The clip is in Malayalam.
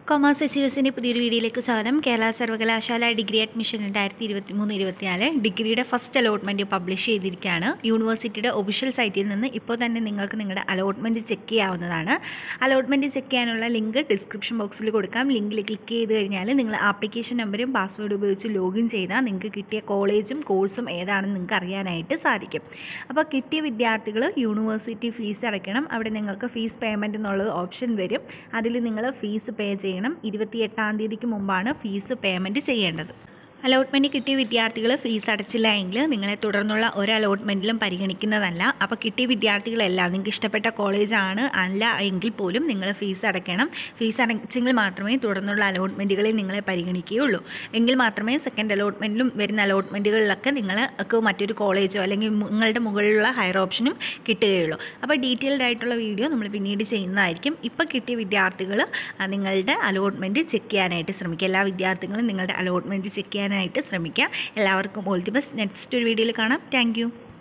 കൊമേഴ്സ് എസ് സി എസിൻ്റെ പുതിയൊരു വീഡിയോയിലേക്ക് സ്വാഗതം കേരള സർവകലാശാല ഡിഗ്രി അഡ്മിഷൻ രണ്ടായിരത്തി ഇരുപത്തി മൂന്ന് ഇരുപത്തിനാല് ഡിഗ്രിയുടെ ഫസ്റ്റ് അലോട്ട്മെൻറ്റ് പബ്ലിഷ് ചെയ്തിരിക്കുകയാണ് യൂണിവേഴ്സിറ്റിയുടെ ഒഫീഷ്യൽ സൈറ്റിൽ നിന്ന് ഇപ്പോൾ തന്നെ നിങ്ങൾക്ക് നിങ്ങളുടെ അലോട്ട്മെൻറ്റ് ചെക്ക് ചെയ്യാവുന്നതാണ് അലോട്ട്മെൻറ്റ് ചെക്ക് ചെയ്യാനുള്ള ലിങ്ക് ഡിസ്ക്രിപ്ഷൻ ബോക്സിൽ കൊടുക്കാം ലിങ്കിൽ ക്ലിക്ക് ചെയ്ത് കഴിഞ്ഞാൽ നിങ്ങൾ ആപ്ലിക്കേഷൻ നമ്പറും പാസ്വേഡ് ഉപയോഗിച്ച് ലോഗിൻ ചെയ്താൽ നിങ്ങൾക്ക് കിട്ടിയ കോളേജും കോഴ്സും ഏതാണെന്ന് നിങ്ങൾക്ക് അറിയാനായിട്ട് സാധിക്കും അപ്പോൾ കിട്ടിയ വിദ്യാർത്ഥികൾ യൂണിവേഴ്സിറ്റി ഫീസ് അടയ്ക്കണം അവിടെ നിങ്ങൾക്ക് ഫീസ് പേയ്മെൻറ്റ് എന്നുള്ളത് ഓപ്ഷൻ വരും അതിൽ നിങ്ങൾ ഫീസ് പേ ചെയ്യണം ഇരുപത്തി എട്ടാം തീയതിക്ക് മുമ്പാണ് ഫീസ് പേയ്മെൻറ്റ് ചെയ്യേണ്ടത് അലോട്ട്മെൻറ്റ് കിട്ടിയ വിദ്യാർത്ഥികൾ ഫീസ് അടച്ചില്ല എങ്കിൽ നിങ്ങളെ തുടർന്നുള്ള ഒരു അലോട്ട്മെൻറ്റിലും പരിഗണിക്കുന്നതല്ല അപ്പോൾ കിട്ടിയ വിദ്യാർത്ഥികളെല്ലാം നിങ്ങൾക്ക് ഇഷ്ടപ്പെട്ട കോളേജാണ് അല്ല എങ്കിൽ പോലും നിങ്ങൾ ഫീസ് അടയ്ക്കണം ഫീസ് അടച്ചെങ്കിൽ മാത്രമേ തുടർന്നുള്ള അലോട്ട്മെൻറ്റുകളിൽ നിങ്ങളെ പരിഗണിക്കുകയുള്ളൂ എങ്കിൽ മാത്രമേ സെക്കൻഡ് അലോട്ട്മെൻറ്റിലും വരുന്ന അലോട്ട്മെൻറ്റുകളിലൊക്കെ നിങ്ങൾക്ക് മറ്റൊരു കോളേജോ അല്ലെങ്കിൽ നിങ്ങളുടെ മുകളിലുള്ള ഹയർ ഓപ്ഷനും കിട്ടുകയുള്ളൂ അപ്പോൾ ഡീറ്റെയിൽഡ് ആയിട്ടുള്ള വീഡിയോ നമ്മൾ പിന്നീട് ചെയ്യുന്നതായിരിക്കും ഇപ്പോൾ കിട്ടിയ വിദ്യാർത്ഥികൾ നിങ്ങളുടെ അലോട്ട്മെൻറ്റ് ചെക്ക് ചെയ്യാനായിട്ട് ശ്രമിക്കുക എല്ലാ വിദ്യാർത്ഥികളും നിങ്ങളുടെ അലോട്ട്മെൻറ്റ് ചെക്ക് ചെയ്യാനായിട്ട് ശ്രമിക്കുക എല്ലാവർക്കും ഓൾ ദി ബെസ്റ്റ് നെക്സ്റ്റ് ഒരു വീഡിയോയിൽ കാണാം താങ്ക്